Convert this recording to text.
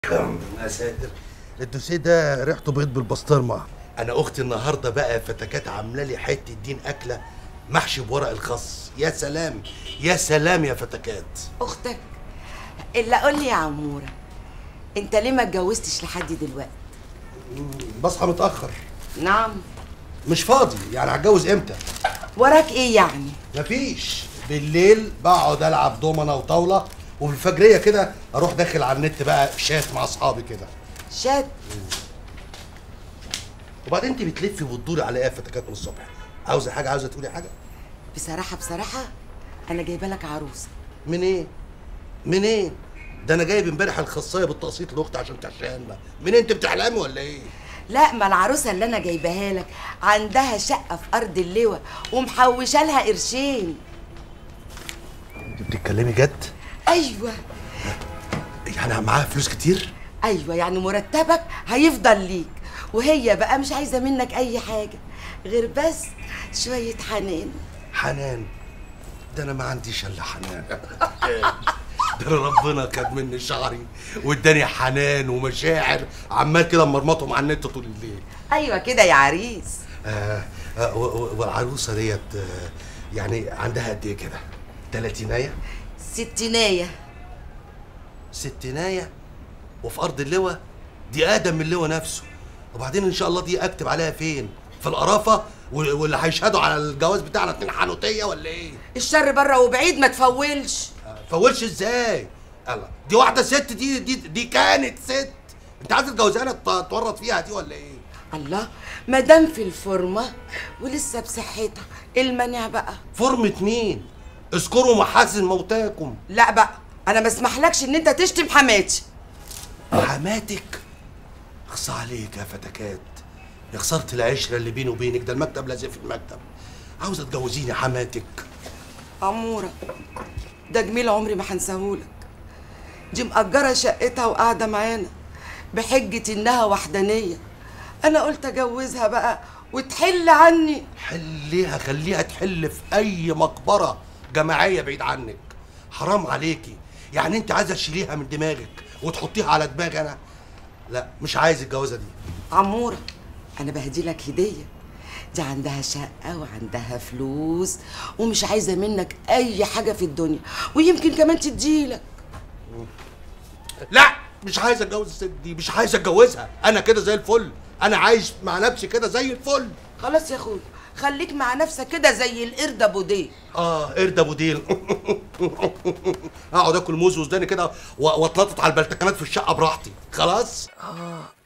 يا ساتر الدوسيه ده ريحته بيض بالبسطرمه انا اختي النهارده بقى فتكات عامله لي حته دين اكله محشي بورق الخس يا سلام يا سلام يا فتكات اختك الا قول لي يا عموره انت ليه ما اتجوزتش لحد دلوقتي بصحى متاخر نعم مش فاضي يعني هتجوز امتى وراك ايه يعني مفيش بالليل بقعد العب دومنه وطاوله وفي الفجريه كده اروح داخل على النت بقى شات مع اصحابي كده شات وبعدين انت بتلفي وتدوري على ايه يا فتكات من الصبح عاوزه حاجه عاوزه تقولي حاجه بصراحه بصراحه انا جايبه لك عروسه منين منين ده انا جايب امبارح الخاصيه بالتقسيط لاختي عشان تعشاننا منين انت بتحلمي ولا ايه لا ما العروسه اللي انا جايباها لك عندها شقه في ارض اللواء ومحوشه لها قرشين انت بتتكلمي جد ايوه يعني معاها فلوس كتير ايوه يعني مرتبك هيفضل ليك وهي بقى مش عايزه منك اي حاجه غير بس شويه حنان حنان ده انا ما عنديش الا حنان ده أنا ربنا خد مني شعري واداني حنان ومشاعر عمال كده مرمطهم على النت طول الليل ايوه كده يا عريس آه آه و- و- والعروسه ديت آه يعني عندها قد ايه كده؟ تلاتينايه؟ ستينايه ستينايه وفي ارض اللواء دي ادم من اللواء نفسه وبعدين ان شاء الله دي اكتب عليها فين؟ في القرافه وال- واللي هيشهدوا على الجواز بتاعنا اتنين حنوتيه ولا ايه؟ الشر بره وبعيد ما تفولش فولش ازاي؟ الله دي واحده ست دي دي دي كانت ست انت عايز تجوزها ت- تورط فيها دي ولا ايه؟ الله ما دام في الفورمه ولسه بصحتها المانع بقى فورمة مين؟ اذكروا محاسن موتاكم لا بقى انا ما اسمحلكش ان انت تشتم حماتي حماتك اخصى عليك يا فتكات يا خسارة العشرة اللي بيني وبينك ده المكتب لازق في المكتب عاوزة تجوزيني حماتك عموره ده جميل عمري ما هنساهولك دي مأجرة شقتها وقاعدة معانا بحجة إنها وحدانية أنا قلت أجوزها بقى وتحل عني حليها خليها تحل في أي مقبرة جماعية بعيد عنك حرام عليكي يعني انت عايزة تشيليها من دماغك وتحطيها على دماغي أنا لا مش عايز الجوازة دي عمورة أنا بهدي لك هدية دي عندها شقة وعندها فلوس ومش عايزة منك أي حاجة في الدنيا ويمكن كمان تديلك لا مش عايز اتجوز الست دي مش عايز اتجوزها انا كده زي الفل انا عايش مع نفسي كده زي الفل خلاص يا أخويا خليك مع نفسك كده زي القرد أبو ديل اه قرد ابو ديل اقعد اكل موز وسوداني كده و- واتلطط على البلتكنات في الشقه براحتي خلاص آه